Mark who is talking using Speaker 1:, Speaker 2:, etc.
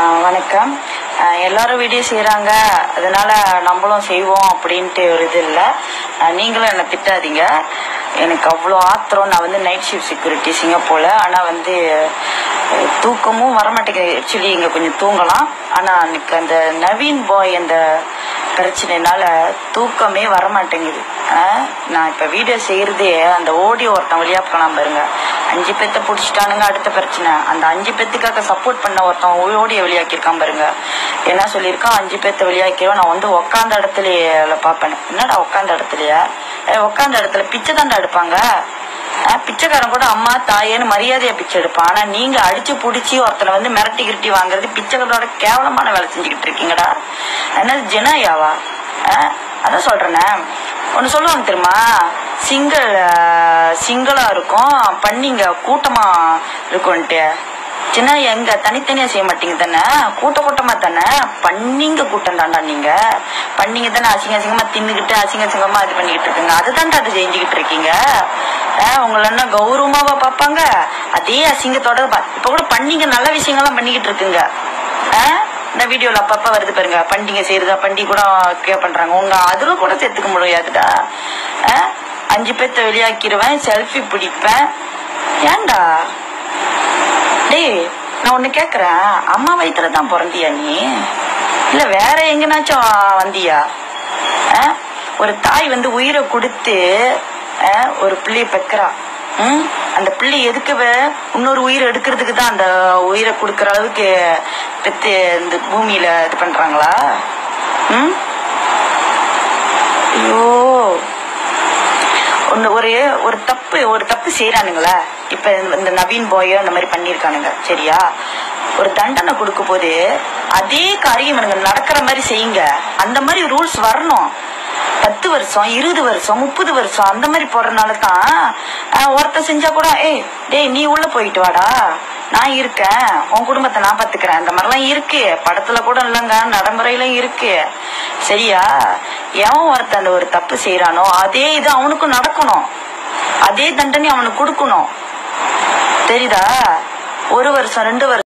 Speaker 1: வணக்கம் ஆஹ் எல்லாரும் வீடியோ செய்கிறாங்க அதனால நம்மளும் செய்வோம் அப்படின்ட்டு ஒரு இது இல்லை நீங்களும் என்னை திட்டாதீங்க எனக்கு அவ்வளோ ஆத்திரம் நான் வந்து நைட் ஷிஃப்ட் செக்யூரிட்டி சிங்கப்பூரில் ஆனால் வந்து அஹ், தூக்கமும் வரமாட்டேங்குது ஆக்சுவலி இங்கே கொஞ்சம் தூங்கலாம் ஆனால் எனக்கு அந்த நவீன் பாய் அந்த பிரச்சனைனால தூக்கமே வரமாட்டேங்குது ஆஹ், நான் இப்போ வீடியோ செய்கிறதே அந்த ஓடி ஒருத்தன் வழியாக போகலாம் பாருங்க அஞ்சு பேத்த பிடிச்சிட்டானுங்க அடுத்த பிரச்சனை அந்த அஞ்சு பேத்துக்காக சப்போர்ட் பண்ண ஒருத்தன் ஓடிய வெளியாக்கியிருக்கான் பாருங்க என்ன சொல்லியிருக்கான் அஞ்சு பேத்த வெளியாக்கிடுவோம் நான் வந்து உக்காந்த இடத்துல பார்ப்பேன் என்னடா உக்காந்த இடத்துலயா ஏ உக்காந்த இடத்துல பிச்சை தாண்டா எடுப்பாங்க ஆஹ், பிச்சைக்காரன் கூட அம்மா தாயேன்னு மரியாதையா பிச்சை எடுப்பான் ஆனா நீங்க அடிச்சு புடிச்சு ஒருத்தனை வந்து மிரட்டி கிரட்டி வாங்குறது பிச்சைக்காரோட கேவலமான வேலை செஞ்சுக்கிட்டு இருக்கீங்கடா என்னது ஜெனாயாவா ஆஹ், அதான் சொல்றேனே ஒன்னு சொல்லுவாங்க தெரியுமா சிங்கிள் சிங்கிளா இருக்கும் பண்ணிங்க கூட்டமா இருக்கும்ன்ட்டு சின்ன எங்க தனித்தனியா செய்ய மாட்டீங்க தானே கூட்ட கூட்டமா தானே பண்ணிங்க கூட்டம் தாண்டா நீங்க பண்ணிங்க தானே அசிங்க அசிங்கமா தின்னுக்கிட்டு அசிங்க அசிங்கமா இது பண்ணிக்கிட்டு இருக்கீங்க அதுதான்டா அது செஞ்சுக்கிட்டு இருக்கீங்க ஆஹ் உங்களை என்ன கௌரவமாவா பார்ப்பாங்க அதே அசிங்கத்தோட பா- இப்ப கூட பண்ணிங்க நல்ல விஷயங்கள்லாம் பண்ணிக்கிட்டு இருக்குங்க ஆஹ் இந்த வீடியோல அப்பப்ப வருது பாருங்க பண்டிகை செய்யறதா பண்டிகை கூட கே பண்றாங்க உங்க அதுல கூட சேர்த்துக்க முடியாதுடா ஆஹ் அஞ்சு பேத்த வெளியாக்கிடுவேன் செல்ஃபி பிடிப்பேன் ஏன்டா டேய் நான் ஒண்ணு கேக்குறேன் அம்மா வயித்துல தான் பிறந்தியா நீ இல்ல வேற எங்கனாச்சும் வந்தியா ஆஹ்? ஒரு தாய் வந்து உயிரை கொடுத்து ஆஹ், ஒரு பிள்ளைய பெக்கிறா ம்? அந்த பிள்ளை எதுக்கு வே- இன்னொரு உயிர் எடுக்கிறதுக்கு தான் அந்த உயிரை கொடுக்கற அளவுக்கு பெத்து இந்த பூமியில இது பண்றாங்களா ம் ஐயோ ஒன்று ஒரு ஒரு தப்பு ஒரு தப்பு செய்யறானுங்களா இப்ப இந்த- இந்த நவீன் பாயோ அந்த மாதிரி பண்ணியிருக்கானுங்க சரியா ஒரு தண்டனை கொடுக்க போது அதே காரியம் இவனுங்க நடக்கிற மாதிரி செய்யுங்க அந்த மாதிரி ரூல்ஸ் வரணும் பத்து வருஷம் இருபது வருஷம் முப்பது வருஷம் அந்த மாதிரி போடுறதுனால தான் ஆஹ், ஒருத்தன் செஞ்சா கூட ஏய் டேய் நீ உள்ள போயிட்டு வாடா நான் இருக்கேன் உன் குடும்பத்தை நான் பாத்துக்கிறேன் அந்த மாதிரிலாம் இருக்கு படத்துல கூட இல்லைங்க நடைமுறையிலும் இருக்கு சரியா எவன் ஒருத்தன் அந்த ஒரு தப்பு செய்யறானோ அதே இது அவனுக்கும் நடக்கணும் அதே தண்டனை அவனுக்கு கொடுக்கணும் தெரியுதா ஒரு வருஷம் ரெண்டு வருஷம்